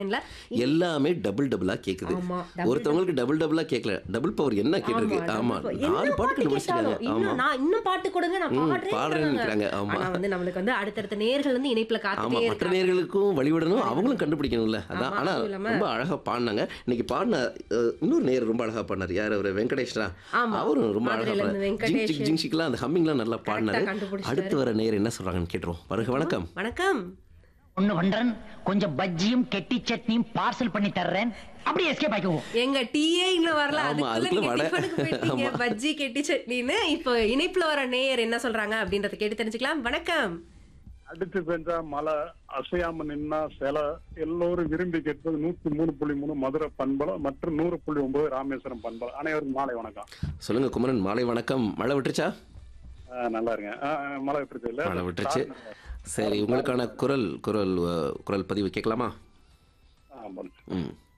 இல்ல எல்லாமே டபுள் டபுளா கேக்குது ஆமா, double ஒருத்தவங்களுக்கு டபுள் டபுளா கேட்கல டபுள் பவர் என்ன கேட்டிருக்கு ஆமா double ப- என்ன நாலு பாட்டு பாட்டு கண்டுபிடிச்சிருக்காங்க கேட்டாலும், ஆமா இன்னும் நான் இன்னும் பாட்டு கொடுங்க நான் ம், பாடுறேன் பாடுறேன்னுக்கிறாங்க, ஆமா. ஆனா வந்து நம்மளுக்கு வந்து அடுத்தடுத்த நேர்கள் வந்து இணைப்புல ஆமா காத்துட்டே மற்ற இருக்காங்க நேர்களுக்கும் வழிவிடணும் அவங்களும் கண்டுபிடிக்கணும்ல அதான் ஆமா, ஆனா அதுவும் இல்லாம- ரொம்ப அழகா பாடினாங்க இன்னைக்கு பாடின அஹ், இன்னொரு நேர் ரொம்ப அழகா பாடினார் யார் அவர் வெங்கடேஷ்ரா ஆமா. அவரும் ரொம்ப அழகா மதுரையில இருந்து பாடினார் ஜிங் சிக் வெங்கடேஷ். ஜிங் சிக்லாம் அந்த ஹம்மிங்லாம் நல்லா பாடினாரு கண்டுபிடிச்சிட்டாரு. அடுத்து வர நேர் என்ன சொல்றாங்கன்னு கேட்டுருவோம் பாருங்க வணக்கம் வணக்கம் ஒண்ணு பண்றேன் கொஞ்சம் பஜ்ஜியும் கெட்டி சட்னியும் பார்சல் பண்ணி தர்றேன் அப்படியே எஸ்கேப் ஆகிக்குவோம் எங்க டீயே இன்னும் வரல ஆமா, அதுக்குள்ள அதுக்குள்ள நீங்க வடை. டிஃபனுக்கு போயிட்டீங்க ஆமா. பஜ்ஜி கெட்டி சட்னின்னு இப்போ இணைப்புல வர நேயர் என்ன சொல்றாங்க அப்படின்றத கேட்டு தெரிஞ்சுக்கலாம் வணக்கம் அடிச்சு பெஞ்சா மழை அசையாம நின்னா சில எல்லோரும் விரும்பி கேட்பது நூத்தி மூணு புள்ளி மூணு மதுரை பண்பலம் மற்றும் நூறு புள்ளி ஒன்பது ராமேஸ்வரம் பண்பலம் அனைவருக்கும் மாலை வணக்கம் சொல்லுங்க குமரன் மாலை வணக்கம் மழை விட்டுருச்சா ஆ, நல்லா இருங்க ஆ, ஆ, மழை விட்டுருச்சு இல்ல மழை விட்டுருச்சு சரி உங்களுக்கான குரல் குரல் அஹ், குரல் பதிவு கேட்கலாமா ஆ, போதும். ம்